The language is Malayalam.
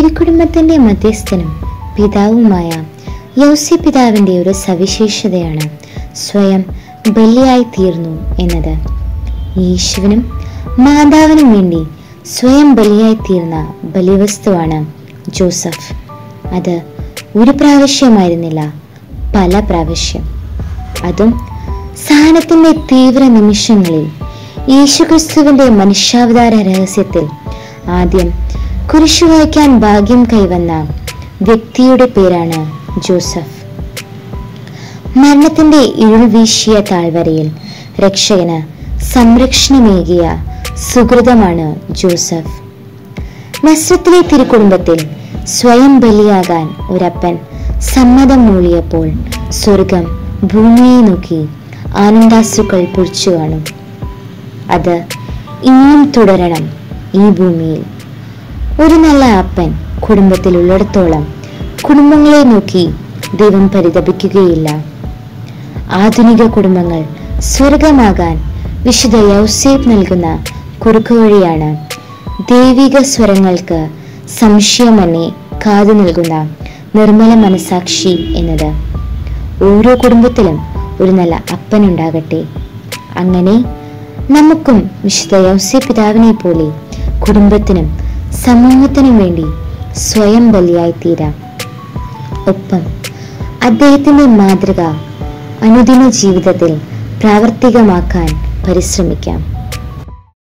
തിരുക്കുടുംബത്തിന്റെ മധ്യസ്ഥനും പിതാവുമായ യൗസി പിതാവിന്റെ ഒരു സവിശേഷതയാണ് സ്വയം ബലിയായി തീർന്നു എന്നത് യേശുവിനും മാതാവിനും വേണ്ടി സ്വയം ബലിയായി തീർന്ന ബലിവസ്തുവാണ് ജോസഫ് അത് ഒരു പ്രാവശ്യമായിരുന്നില്ല പല പ്രാവശ്യം അതും സഹനത്തിന്റെ തീവ്ര നിമിഷങ്ങളിൽ യേശുക്രിസ്തുവിന്റെ മനുഷ്യാവതാര രഹസ്യത്തിൽ ആദ്യം കുരിശു വഹിക്കാൻ ഭാഗ്യം കൈവന്ന വ്യക്തിയുടെ പേരാണ് ജോസഫ് മരണത്തിന്റെ ഇരുൾ വീശിയ താഴ്വരയിൽ രക്ഷകന് സംരക്ഷണമേകിയ സുഹൃതമാണ് ജോസഫ് നസ്രത്തിലെ തിരുക്കുടുംബത്തിൽ സ്വയം ബലിയാകാൻ ഒരപ്പൻ സമ്മതം മൂളിയപ്പോൾ സ്വർഗം ഭൂമിയെ നോക്കി ആനന്ദാശ്രുക്കൾ പൊഴിച്ചു കാണും അത് ഇനിയും തുടരണം ഈ ഭൂമിയിൽ ഒരു നല്ല അപ്പൻ കുടുംബത്തിലുള്ളിടത്തോളം കുടുംബങ്ങളെ നോക്കി ദൈവം പരിതപിക്കുകയില്ല ആധുനിക കുടുംബങ്ങൾ സ്വർഗമാകാൻ വിശുദ്ധ യൗസേബ് നൽകുന്ന കുറുക്കുവഴിയാണ് ദൈവിക സ്വരങ്ങൾക്ക് സംശയമന്നെ കാതു നൽകുന്ന നിർമ്മല മനസാക്ഷി എന്നത് ഓരോ കുടുംബത്തിലും ഒരു നല്ല അപ്പനുണ്ടാകട്ടെ അങ്ങനെ നമുക്കും വിശുദ്ധ യൗസേ പിതാവിനെ പോലെ കുടുംബത്തിനും സമൂഹത്തിനും വേണ്ടി സ്വയം ബലിയായി തീരാം ഒപ്പം അദ്ദേഹത്തിന്റെ മാതൃക അനുദിന ജീവിതത്തിൽ പ്രാവർത്തികമാക്കാൻ പരിശ്രമിക്കാം